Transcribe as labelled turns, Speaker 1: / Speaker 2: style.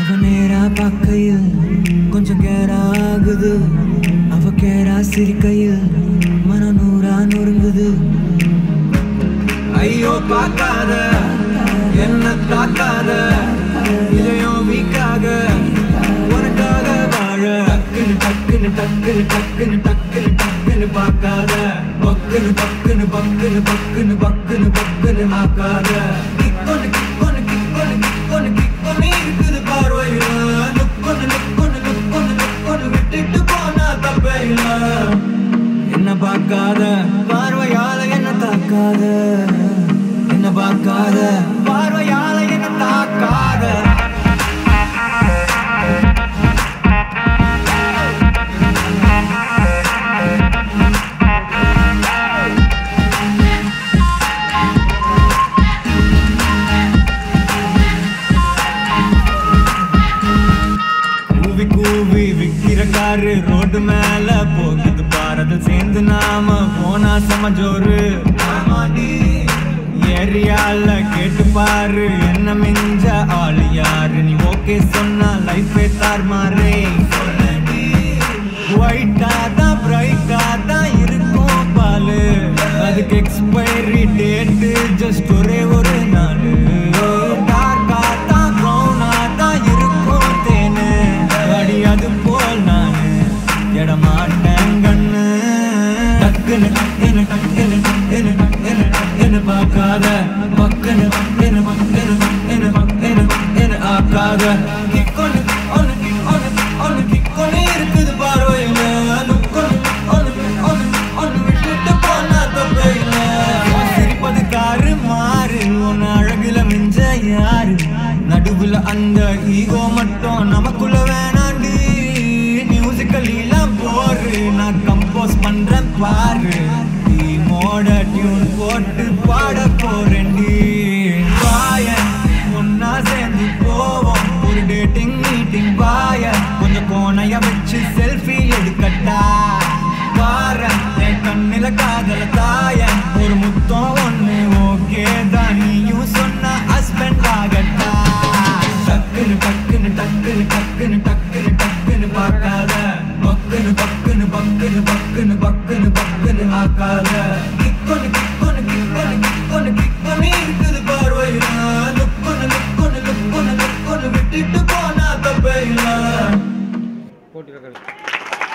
Speaker 1: அவ நேரா பார்க்கையில் கொஞ்சம் கேரா ஆகுது அவ கேரா சிரிக்கையில் மன நூறா நொறுங்குது ஐயோ பார்க்காத என்ன தாக்காத இதயம் வீக்காக உனக்காக வாழ டக்குன்னு டக்குன்னு டக்குன்னு டக்குன்னு டக்குன்னு டக்குன்னு பார்க்காத பக்குன்னு பக்குன்னு பக்குன்னு பக்குன்னு பக்குன்னு பக்குன்னு ஆக்காத கிக்கொன்னு கிக்கொன்னு கிக்கொன்னு கிக்கொன்னு கிக்கொன்னு இருக்குது பார்வையில லுக்கொன்னு லுக்கொன்னு லுக்கொன்னு லுக்கொன்னு விட்டுட்டு போனா தப்பே இல்ல என்ன பார்க்காத பார்வையால என்ன தாக்காத என்ன பார்க்காத பார்வையால என்ன தாக்காத கூவி கூவி விக்கிற காரு ரோடு மேல போகுது பாரத சேர்ந்து நாம போனா சமஜோரு ஏரியால கேட்டு பாரு என்ன மிஞ்ச ஆளு யாரு நீ ஓகே சொன்னா லைஃபே தார் மாறே ஒயிட்டா தான் பிரைட்டா தான் இருக்கும் பாலு அதுக்கு எக்ஸ்பைரி டேட்டு ஜஸ்ட் ஒரே ஒரு நாள் டார்க்கா தான் ப்ரௌனா தான் இருக்கும் தேனு அடி அது போல் நானு எடமாட்டேன் கண்ணு டக்குன்னு டக்குன்னு டக்குன்னு டக்குன்னு டக்குன்னு டக்குன்னு பார்க்காத பக்குன்னு பக்குன்னு பக்குன்னு பக்குன்னு பக்குன்னு பக்குன்னு ஆக்காத கிக்கொன்னு ஒன்னு ஒன்னு ஒன்னு கிக்கொன்னு இருக்குது பார்வையில லுக்கொன்னு ஒன்னு ஒன்னு ஒன்னு விட்டுட்டு போனா தப்பே இல்ல சிரிப்பது காரு மாறு உன் அழகுல மிஞ்ச யாரு நடுவுல அந்த ஈகோ மட்டும் நமக்குள்ள வேணாண்டி மியூசிக்கல் எல்லாம் போரு நான் கம்போஸ் பண்றேன் பாரு மோட டியூன் போட்டு பாட போறேன்டி பாயன் ஒன்னா சேர்ந்து போவோம் ஒரு டேட்டிங் மீட்டிங் பாய கொஞ்சம் கோணைய வச்சு செல்ஃபி எடுக்கட்டா பாரன் என் கண்ணில காதல தாயன் ஒரு முத்தம் ஒண்ணு ஓகே தான் நீயும் சொன்ன ஹஸ்பண்ட் ஆகட்டா டக்குன்னு டக்குன்னு டக்குன்னு டக்குன்னு டக்குன்னு டக்குன்னு பார்க்காத பக்குன்னு பக்குன்னு பக்குன்னு பக்குன்னு பக்குன்னு பக்குன்னு ஆக்காத கிக்கொன்னு கிக்கொன்னு கிக்கொன்னு கிக்கொன்னு கிக்கொன்னு இருக்குது பார்வையில லுக்கொன்னு லுக்கொன்னு லுக்கொன்னு லுக்கொன்னு விட்டுட்டு போனா தப்பே இல்ல
Speaker 2: போட்டி ரெக்கார்டு